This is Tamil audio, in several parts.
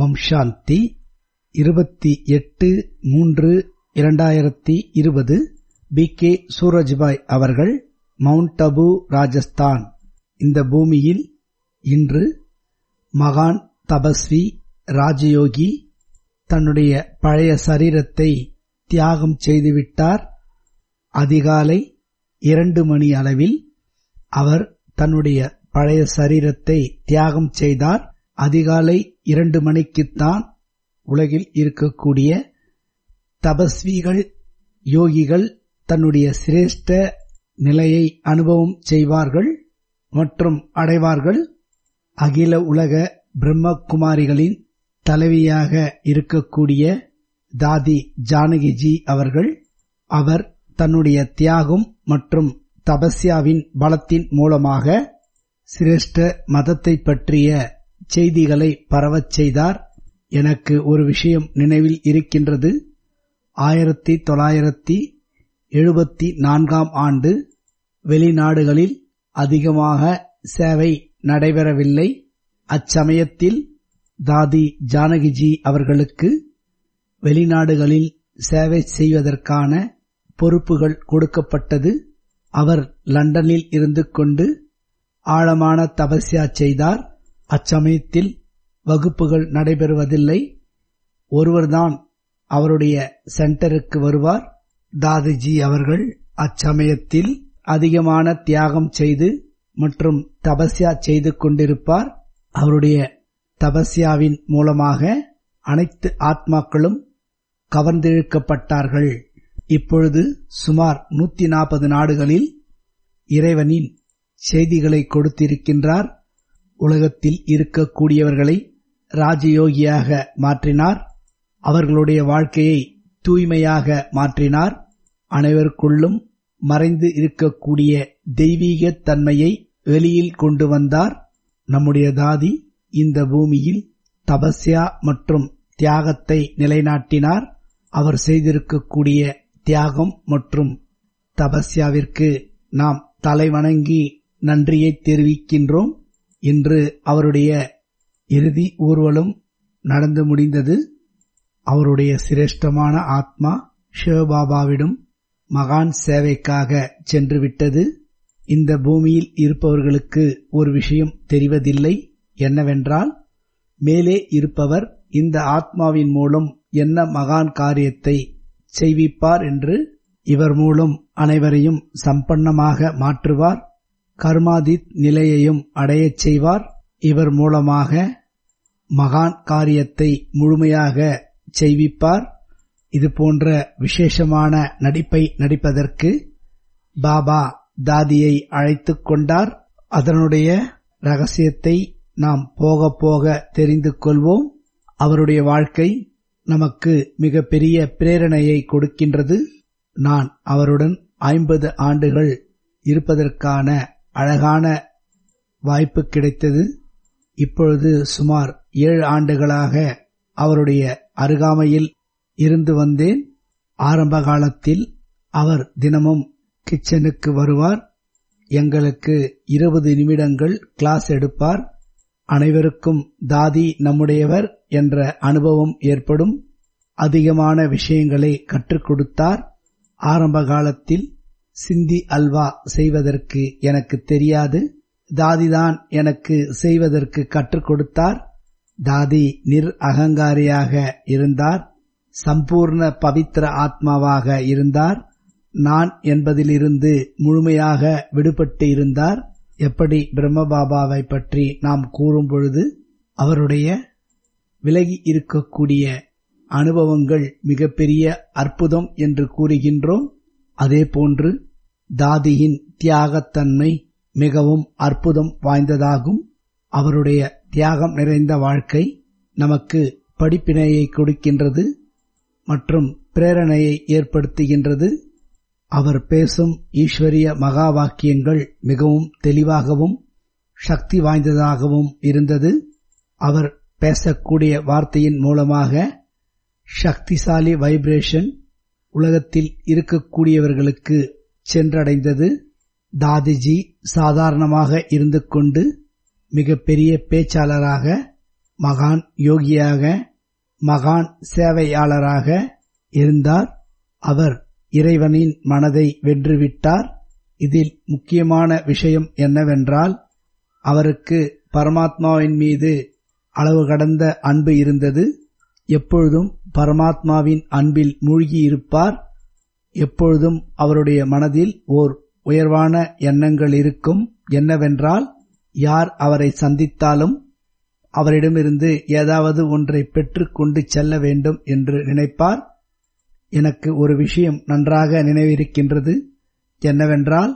ஓம் சாந்தி இருபத்தி எட்டு மூன்று இரண்டாயிரத்தி இருபது பி கே சூரஜ்பாய் அவர்கள் மவுண்ட் அபு ராஜஸ்தான் இந்த பூமியில் இன்று மகான் தபஸ்வி ராஜயோகி தன்னுடைய பழைய சரீரத்தை தியாகம் செய்துவிட்டார் அதிகாலை இரண்டு மணி அளவில் அவர் தன்னுடைய பழைய சரீரத்தை தியாகம் செய்தார் அதிகாலை இரண்டு மணிக்குத்தான் உலகில் இருக்கக்கூடிய தபஸ்விகள் யோகிகள் தன்னுடைய சிரேஷ்ட நிலையை அனுபவம் செய்வார்கள் மற்றும் அடைவார்கள் அகில உலக பிரம்மகுமாரிகளின் தலைவியாக இருக்கக்கூடிய தாதி ஜானகிஜி அவர்கள் அவர் தன்னுடைய தியாகம் மற்றும் தபஸ்யாவின் பலத்தின் மூலமாக சிரேஷ்ட மதத்தை பற்றிய செய்திகளை பரவச் செய்தார் எனக்கு ஒரு விஷயம் நினைவில் இருக்கின்றது ஆயிரத்தி தொள்ளாயிரத்தி எழுபத்தி நான்காம் ஆண்டு வெளிநாடுகளில் அதிகமாக சேவை நடைபெறவில்லை அச்சமயத்தில் தாதி ஜானகிஜி அவர்களுக்கு வெளிநாடுகளில் சேவை செய்வதற்கான பொறுப்புகள் கொடுக்கப்பட்டது அவர் லண்டனில் இருந்து கொண்டு ஆழமான தபஸ்யா செய்தார் அச்சமயத்தில் வகுப்புகள் நடைபெறுவதில்லை ஒருவர்தான் அவருடைய சென்டருக்கு வருவார் தாதிஜி அவர்கள் அச்சமயத்தில் அதிகமான தியாகம் செய்து மற்றும் தபஸ்யா செய்து கொண்டிருப்பார் அவருடைய தபஸ்யாவின் மூலமாக அனைத்து ஆத்மாக்களும் கவர்ந்திழுக்கப்பட்டார்கள் இப்பொழுது சுமார் நூத்தி நாற்பது நாடுகளில் இறைவனின் செய்திகளை கொடுத்திருக்கின்றார் உலகத்தில் இருக்கக்கூடியவர்களை ராஜயோகியாக மாற்றினார் அவர்களுடைய வாழ்க்கையை தூய்மையாக மாற்றினார் அனைவருக்குள்ளும் மறைந்து இருக்கக்கூடிய தெய்வீக தன்மையை வெளியில் கொண்டு வந்தார் நம்முடைய தாதி இந்த பூமியில் தபஸ்யா மற்றும் தியாகத்தை நிலைநாட்டினார் அவர் செய்திருக்கக்கூடிய தியாகம் மற்றும் தபஸ்யாவிற்கு நாம் தலைவணங்கி நன்றியை தெரிவிக்கின்றோம் இன்று அவருடைய இறுதி ஊர்வலம் நடந்து முடிந்தது அவருடைய சிரேஷ்டமான ஆத்மா சிவபாபாவிடம் மகான் சேவைக்காக சென்று விட்டது இந்த பூமியில் இருப்பவர்களுக்கு ஒரு விஷயம் தெரிவதில்லை என்னவென்றால் மேலே இருப்பவர் இந்த ஆத்மாவின் மூலம் என்ன மகான் காரியத்தை செய்விப்பார் என்று இவர் மூலம் அனைவரையும் சம்பன்னமாக மாற்றுவார் கர்மாதித் நிலையையும் அடையச் செய்வார் இவர் மூலமாக மகான் காரியத்தை முழுமையாக செய்விப்பார் இது போன்ற விசேஷமான நடிப்பை நடிப்பதற்கு பாபா தாதியை அழைத்துக் கொண்டார் அதனுடைய ரகசியத்தை நாம் போக போக தெரிந்து கொள்வோம் அவருடைய வாழ்க்கை நமக்கு மிக பெரிய பிரேரணையை கொடுக்கின்றது நான் அவருடன் ஐம்பது ஆண்டுகள் இருப்பதற்கான அழகான வாய்ப்பு கிடைத்தது இப்பொழுது சுமார் ஏழு ஆண்டுகளாக அவருடைய அருகாமையில் இருந்து வந்தேன் ஆரம்ப காலத்தில் அவர் தினமும் கிச்சனுக்கு வருவார் எங்களுக்கு இருபது நிமிடங்கள் கிளாஸ் எடுப்பார் அனைவருக்கும் தாதி நம்முடையவர் என்ற அனுபவம் ஏற்படும் அதிகமான விஷயங்களை கற்றுக் கொடுத்தார் ஆரம்ப காலத்தில் சிந்தி அல்வா செய்வதற்கு எனக்கு தெரியாது தாதிதான் எனக்கு செய்வதற்கு கற்றுக் கொடுத்தார் தாதி நிர் அகங்காரியாக இருந்தார் சம்பூர்ண பவித்திர ஆத்மாவாக இருந்தார் நான் என்பதிலிருந்து முழுமையாக விடுபட்டு இருந்தார் எப்படி பிரம்மபாபாவை பற்றி நாம் கூறும் பொழுது அவருடைய விலகி இருக்கக்கூடிய அனுபவங்கள் மிகப்பெரிய அற்புதம் என்று கூறுகின்றோம் அதே போன்று தாதியின் தியாகத்தன்மை மிகவும் அற்புதம் வாய்ந்ததாகும் அவருடைய தியாகம் நிறைந்த வாழ்க்கை நமக்கு படிப்பினையை கொடுக்கின்றது மற்றும் பிரேரணையை ஏற்படுத்துகின்றது அவர் பேசும் ஈஸ்வரிய மகா வாக்கியங்கள் மிகவும் தெளிவாகவும் சக்தி வாய்ந்ததாகவும் இருந்தது அவர் பேசக்கூடிய வார்த்தையின் மூலமாக சக்திசாலி வைப்ரேஷன் உலகத்தில் இருக்கக்கூடியவர்களுக்கு சென்றடைந்தது தாதிஜி சாதாரணமாக இருந்து கொண்டு மிக பெரிய பேச்சாளராக மகான் யோகியாக மகான் சேவையாளராக இருந்தார் அவர் இறைவனின் மனதை வென்றுவிட்டார் இதில் முக்கியமான விஷயம் என்னவென்றால் அவருக்கு பரமாத்மாவின் மீது அளவு கடந்த அன்பு இருந்தது எப்பொழுதும் பரமாத்மாவின் அன்பில் மூழ்கியிருப்பார் எப்பொழுதும் அவருடைய மனதில் ஓர் உயர்வான எண்ணங்கள் இருக்கும் என்னவென்றால் யார் அவரை சந்தித்தாலும் அவரிடமிருந்து ஏதாவது ஒன்றை பெற்றுக்கொண்டு செல்ல வேண்டும் என்று நினைப்பார் எனக்கு ஒரு விஷயம் நன்றாக நினைவிருக்கின்றது என்னவென்றால்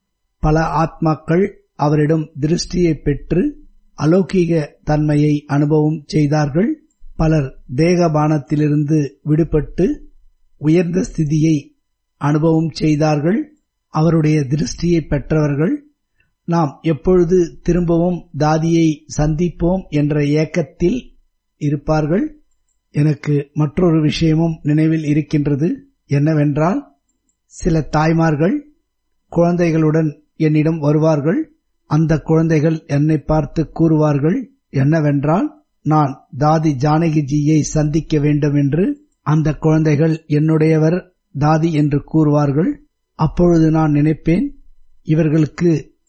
பல ஆத்மாக்கள் அவரிடம் திருஷ்டியை பெற்று அலௌகீக தன்மையை அனுபவம் செய்தார்கள் பலர் தேகபானத்திலிருந்து விடுபட்டு உயர்ந்த ஸ்திதியை அனுபவம் செய்தார்கள் அவருடைய திருஷ்டியை பெற்றவர்கள் நாம் எப்பொழுது திரும்பவும் தாதியை சந்திப்போம் என்ற ஏக்கத்தில் இருப்பார்கள் எனக்கு மற்றொரு விஷயமும் நினைவில் இருக்கின்றது என்னவென்றால் சில தாய்மார்கள் குழந்தைகளுடன் என்னிடம் வருவார்கள் அந்த குழந்தைகள் என்னை பார்த்து கூறுவார்கள் என்னவென்றால் நான் தாதி ஜானகிஜியை சந்திக்க வேண்டும் என்று அந்த குழந்தைகள் என்னுடையவர் தாதி என்று கூறுவார்கள் அப்பொழுது நான் நினைப்பேன் இவர்களுக்கு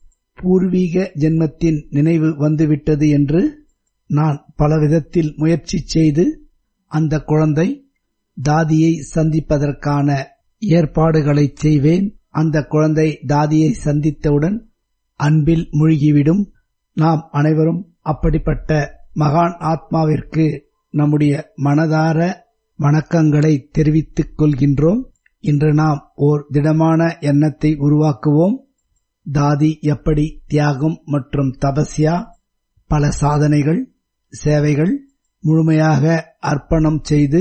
பூர்வீக ஜென்மத்தின் நினைவு வந்துவிட்டது என்று நான் பலவிதத்தில் முயற்சி செய்து அந்த குழந்தை தாதியை சந்திப்பதற்கான ஏற்பாடுகளை செய்வேன் அந்த குழந்தை தாதியை சந்தித்தவுடன் அன்பில் மூழ்கிவிடும் நாம் அனைவரும் அப்படிப்பட்ட மகான் ஆத்மாவிற்கு நம்முடைய மனதார வணக்கங்களை தெரிவித்துக் கொள்கின்றோம் இன்று நாம் ஓர் திடமான எண்ணத்தை உருவாக்குவோம் தாதி எப்படி தியாகம் மற்றும் தபஸ்யா பல சாதனைகள் சேவைகள் முழுமையாக அர்ப்பணம் செய்து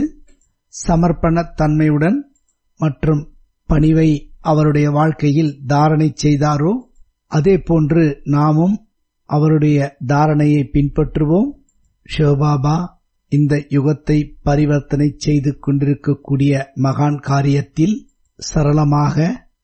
சமர்ப்பணத் தன்மையுடன் மற்றும் பணிவை அவருடைய வாழ்க்கையில் தாரணை செய்தாரோ அதே போன்று நாமும் அவருடைய தாரணையை பின்பற்றுவோம் சிவபாபா இந்த யுகத்தை பரிவர்த்தனை செய்து கொண்டிருக்கக்கூடிய மகான் காரியத்தில் சரளமாக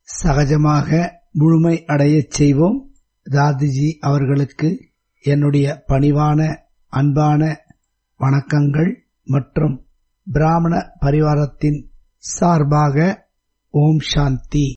சகஜமாக முழுமை அடையச் செய்வோம் தாதிஜி அவர்களுக்கு என்னுடைய பணிவான அன்பான வணக்கங்கள் மற்றும் பிராமண பரிவாரத்தின் சார்பாக ஓம் சாந்தி